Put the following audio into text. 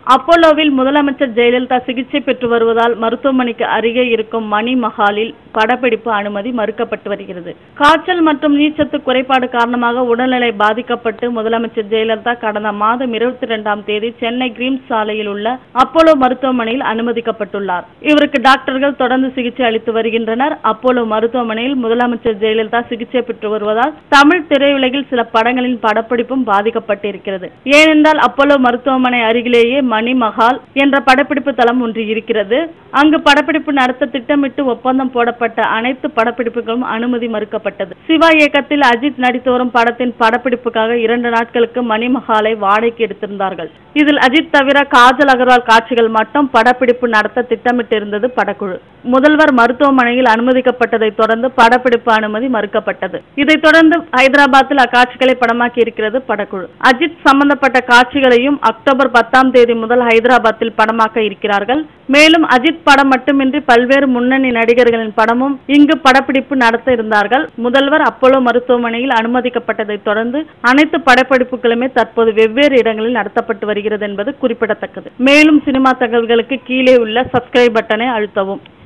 அப்போலோவில் முதலமைச்சர் ஜெயலலிதா சிகிச்சை பெற்று வருவதால் மருத்துவமனைக்கு அருகே இருக்கும் மணி மஹாலில் படப்பிடிப்பு அனுமதி மறுக்கப்பட்டு வருகிறது காய்ச்சல் மற்றும் நீர்ச்சத்து குறைபாடு காரணமாக உடல்நிலை பாதிக்கப்பட்டு முதலமைச்சர் ஜெயலலிதா கடந்த மாதம் இருபத்தி இரண்டாம் தேதி சென்னை கிரீம்ஸ் சாலையில் உள்ள அப்போலோ மருத்துவமனையில் அனுமதிக்கப்பட்டுள்ளார் இவருக்கு டாக்டர்கள் தொடர்ந்து சிகிச்சை அளித்து வருகின்றனர் அப்போலோ மருத்துவமனையில் முதலமைச்சர் ஜெயலலிதா சிகிச்சை பெற்று வருவதால் தமிழ் திரையுலகில் சில படங்களின் படப்பிடிப்பும் பாதிக்கப்பட்டிருக்கிறது ஏனென்றால் அப்போலோ மருத்துவமனை அருகிலேயே மணி மஹால் என்ற படப்பிடிப்பு தளம் ஒன்று இருக்கிறது அங்கு படப்பிடிப்பு நடத்த திட்டமிட்டு ஒப்பந்தம் போடப்பட்ட அனைத்து படப்பிடிப்புகளும் அனுமதி மறுக்கப்பட்டது சிவா இயக்கத்தில் அஜித் நடித்து வரும் படத்தின் படப்பிடிப்புக்காக இரண்டு நாட்களுக்கு மணி மஹாலை வாடகைக்கு எடுத்திருந்தார்கள் இதில் அஜித் தவிர காஜல் அகர்வால் காட்சிகள் மட்டும் படப்பிடிப்பு நடத்த திட்டமிட்டிருந்தது படக்குழு முதல்வர் மருத்துவமனையில் அனுமதிக்கப்பட்டதை தொடர்ந்து படப்பிடிப்பு அனுமதி மறுக்கப்பட்டது இதைத் தொடர்ந்து ஹைதராபாத்தில் அக்காட்சிகளை படமாக்கி இருக்கிறது படக்குழு அஜித் சம்பந்தப்பட்ட காட்சிகளையும் அக்டோபர் பத்தாம் தேதி முதல் ஹைதராபாத்தில் படமாக்க இருக்கிறார்கள் மேலும் அஜித் படம் மட்டுமின்றி பல்வேறு முன்னணி நடிகர்களின் படமும் இங்கு படப்பிடிப்பு நடத்த இருந்தார்கள் முதல்வர் அப்போலோ மருத்துவமனையில் அனுமதிக்கப்பட்டதை தொடர்ந்து அனைத்து படப்பிடிப்புகளுமே தற்போது வெவ்வேறு இடங்களில் நடத்தப்பட்டு வருகிறது என்பது குறிப்பிடத்தக்கது மேலும் சினிமா தகவல்களுக்கு கீழே உள்ள சப்ஸ்கிரைப் பட்டனை அழுத்தவும்